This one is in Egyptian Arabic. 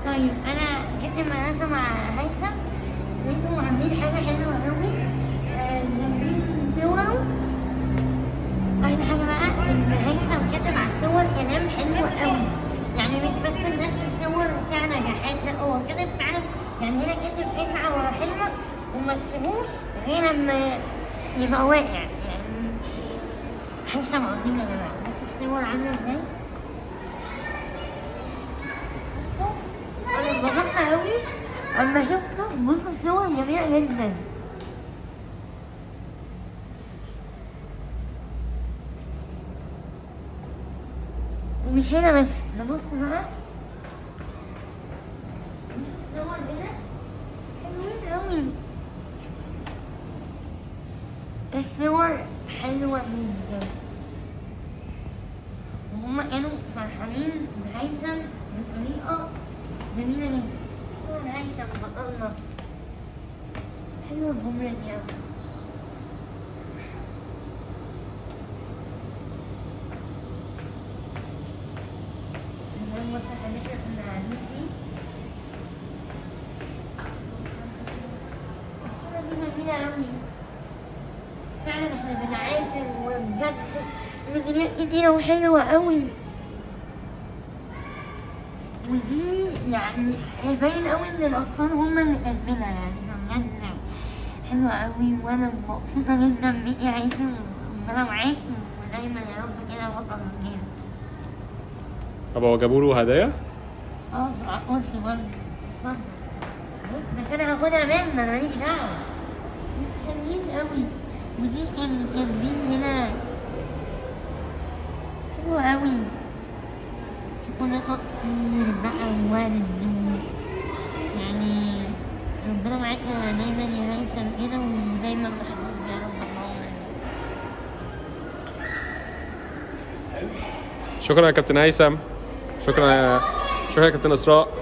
طيب انا جبت المدرسه مع هيثم لقيتهم عاملين حاجه حلوه قوي آه، جايبين صوره احلى حاجه بقى ان هيثم كاتب على الصور كلام حلو قوي يعني مش بس الناس تصور بتاع نجاحات لا هو كاتب فعلا يعني هنا كاتب اسعى ورا حلمك وما تسيبوش غير لما يبقى واقع يعني هيثم عظيم يا جماعه بس الصور عامله ازاي انا اتبسطت قوي اما شفته بصوا الصور جميله جدا ومش هنا بس نبص بقى الصور هنا حلوين قوي الصور حلوة جدا وهما كانوا فرحانين بهيثم بطريقة جميلة جدا صور هيثم بطلنا حلوة الجملة دي أوي ده المسرح اللي احنا كنا قاعدين فيه الصورة دي جميلة أوي فعلا احنا بنعاشر وبجد ميزانيات كتيرة وحلوة قوي ودي يعني هيبين قوي ان الاطفال هم اللي كاتبينها يعني بجد حلوة قوي وانا مبسوطة جدا بيكي يا هيثم ربنا معاك ودايما يا رب كده بطل مننا طب هو جابوا له هدايا؟ اه عقوشي برضه اتفضل بس انا هاخدها منك انا ماليش دعوة حلوين قوي ودي كان كاتبين هنا حلوة قوي شوكولاتة كتير بقى وورد و- يعني ربنا معاك دايما يا هيثم كده ودايما محبوب يا رب اللهم آمين. شكرا يا كابتن هيثم شكرا يا شكرا يا كابتن اسراء